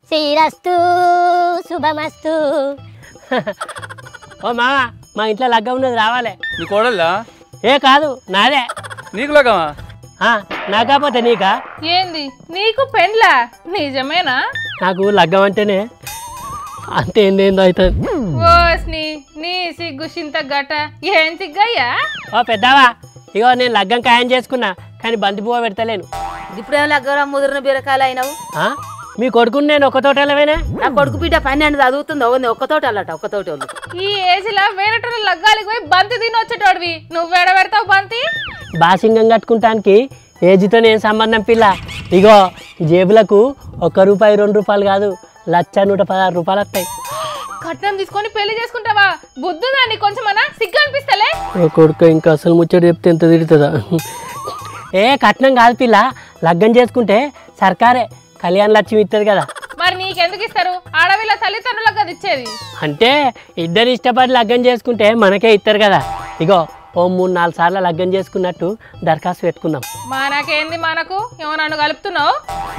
శ్రీరస్తు శుభమస్తు ఓ మామ మా ఇంట్లో లగ్గం ఉన్నది రావాలి నీ కోడల్లా ఏ కాదు నాదే నీకు లగమా ఆ, నా కాకపోతే నీకా ఏంది నీకు పెండ్లా నిజమేనా నాకు లగ్గం అంటేనే అంతే ఏందేందో అవుతుంది ఓస్ని నీ సిగ్గు చింత గట ఏం సిగ్గయ్యా ఓ పెద్దవా ఇగో నేను లగ్గం ఖాయం చేసుకున్నా కానీ బంతి పువ్వు పెడతలేను ఇప్పుడేం లగ్గర ముదిరిన బీరకాయలు అయినావు ఆ? మీ కొడుకుని నేను ఒక తోటలవేనా నా కొడుకు బిడ్డ పన్నెండు చదువుతుంది ఓన్ది ఒక్కతోటి అల్లట ఒక్కతోటి వాళ్ళు ఈ ఏజ్ లో వేరేటోళ్ళు లగ్గాలికి పోయి బంతి తిని వచ్చేటోడివి నువ్వు ఎడబెడతావు బంతి బాసింగం కట్టుకుంటానికి ఏజ్తో నేను సంబంధం పిల్ల ఇగో జేబులకు ఒక్క రూపాయి రెండు రూపాయలు కాదు లచ్చ నూట పదహారు రూపాయలు వస్తాయి కట్నం తీసుకొని పెళ్లి చేసుకుంటావా బుద్ధుదాన్ని కొంచెమన్నా సిగ్గు అనిపిస్తలే ఓ కొడుకు ఇంకా అసలు ముచ్చట చెప్తే ఎంత తిడుతుందా ఏ కట్నం కాదు పిల్ల లగ్గం చేసుకుంటే సర్కారే కళ్యాణ లక్ష్మి ఇస్తుంది కదా మరి నీకెందుకు ఇస్తారు ఆడవిల్ల తల్లిదండ్రులకు అది ఇచ్చేది అంటే ఇద్దరు ఇష్టపడి లగ్గం చేసుకుంటే మనకే ఇస్తారు కదా ఇగో ఓ మూడు నాలుగు సార్లు లగ్గం చేసుకున్నట్టు దరఖాస్తు పెట్టుకుందాం మనకేంది మనకు ఏమో నన్ను కలుపుతున్నావు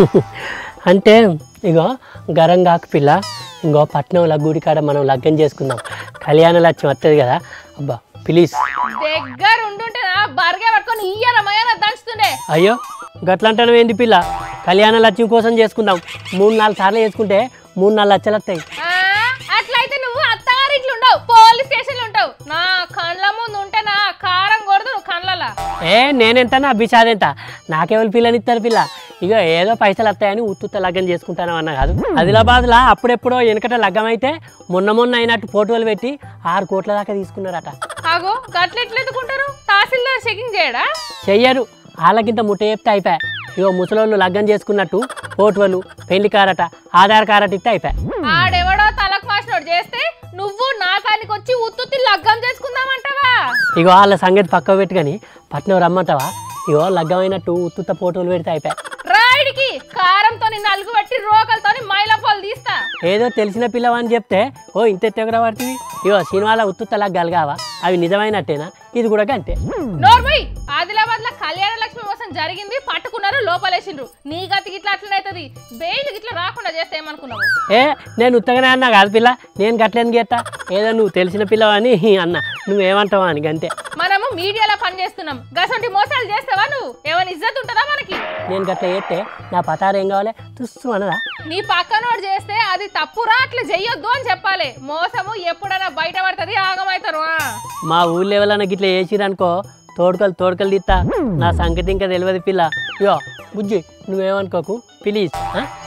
అంటే ఇగో గరం కాకు పిల్ల ఇంకో పట్నంలో గుడి కాడ మనం లగ్గం చేసుకుందాం కళ్యాణ లక్ష్యం వస్తుంది కదా అబ్బా ప్లీజ్ దగ్గర ఉండుంటే నా బర్గే పట్టుకొని ఇయ్యాల మయాన దంచుతుండే అయ్యో గట్లంటాను ఏంది పిల్ల కళ్యాణ లక్ష్యం కోసం చేసుకుందాం మూడు నాలుగు సార్లు చేసుకుంటే మూడు నాలుగు లక్షలు వస్తాయి ఆ, అట్లయితే నువ్వు అత్తగారింట్లో ఉండవు పోలీస్ స్టేషన్లో ఉంటావు నా కళ్ళ ముందు ఉంటే నా కారం కొడదు నువ్వు కళ్ళలా ఏ నేనెంత నా అభిషాదెంత నాకెవరు పిల్లనిస్తారు పిల్ల ఇక ఏదో పైసలు వస్తాయని ఉత్తుత్త లగ్గం చేసుకుంటాను అన్న కాదు ఆదిలాబాద్లో అప్పుడెప్పుడో వెనకట లగ్గం అయితే మొన్న మొన్న అయినట్టు ఫోటోలు పెట్టి ఆరు కోట్ల దాకా తీసుకున్నారట ఆగో గట్ల ఎట్లా ఎత్తుకుంటారు తహసీల్దార్ చెకింగ్ చేయడా చెయ్యరు వాళ్ళకింత ముట్ట చెప్తే అయిపోయా ఇగో ముసలోళ్ళు లగ్గం చేసుకున్నట్టు ఫోటోలు పెళ్లి కారట ఆధార్ కారట ఇస్తే అయిపోయా ఆడెవడో తలకు మాసినోడు చేస్తే నువ్వు నా కానికి వచ్చి ఉత్తుత్తి లగ్గం చేసుకుందామంటావా ఇగో వాళ్ళ సంగతి పక్క పెట్టి కానీ పట్నం రమ్మంటావా ఇగో లగ్గం అయినట్టు ఉత్తుత్త ఫోటోలు పెడితే అయిపోయా రాయుడికి కారంతో నలుగు పట్టి రోకలతో మైలపాలు తీస్తా ఏదో తెలిసిన పిల్లవని చెప్తే ఓ ఇంత ఎత్తెగర పడుతుంది ఇగో సినిమాల ఉత్తుత్త లగ్గాలు కావా అవి నిజమైనట్టేనా ఇది కూడా అంతే నోర్మయ్ ఆదిలాబాద్ లో కళ్యాణ లక్ష్మి మోసం జరిగింది పట్టుకున్నారు లోపలేసిండ్రు నీ గతికి ఇట్లా అట్లనైతుంది బెయిల్ ఇట్లా రాకుండా చేస్తే ఏమనుకున్నావు ఏ నేను ఉత్తగానే అన్నా కాదు పిల్ల నేను గట్లేని చేస్తా ఏదో నువ్వు తెలిసిన పిల్లవని అన్న నువ్వేమంటావా అని అంతే మనము మీడియాలో పని చేస్తున్నాం గసంటి మోసాలు చేస్తావా నువ్వు ఏమైనా ఇజ్జత్ ఉంటుందా మనకి నేను గట్ల చేస్తే నా పతారు ఏం కావాలి తుస్సు అనదా నీ పక్కనోడు చేస్తే అది తప్పురా అట్లా చెయ్యొద్దు అని చెప్పాలి మోసము ఎప్పుడైనా బయట పడుతుంది ఆగమవుతారు ఆ. మా ఊళ్ళో ఎవరైనా గిట్ల వేసిరనుకో తోడుకలు తోడుకలు తీస్తా నా సంగతి ఇంకా తెలియదు పిల్ల ఇగో బుజ్జి నువ్వేమనుకోకు ప్లీజ్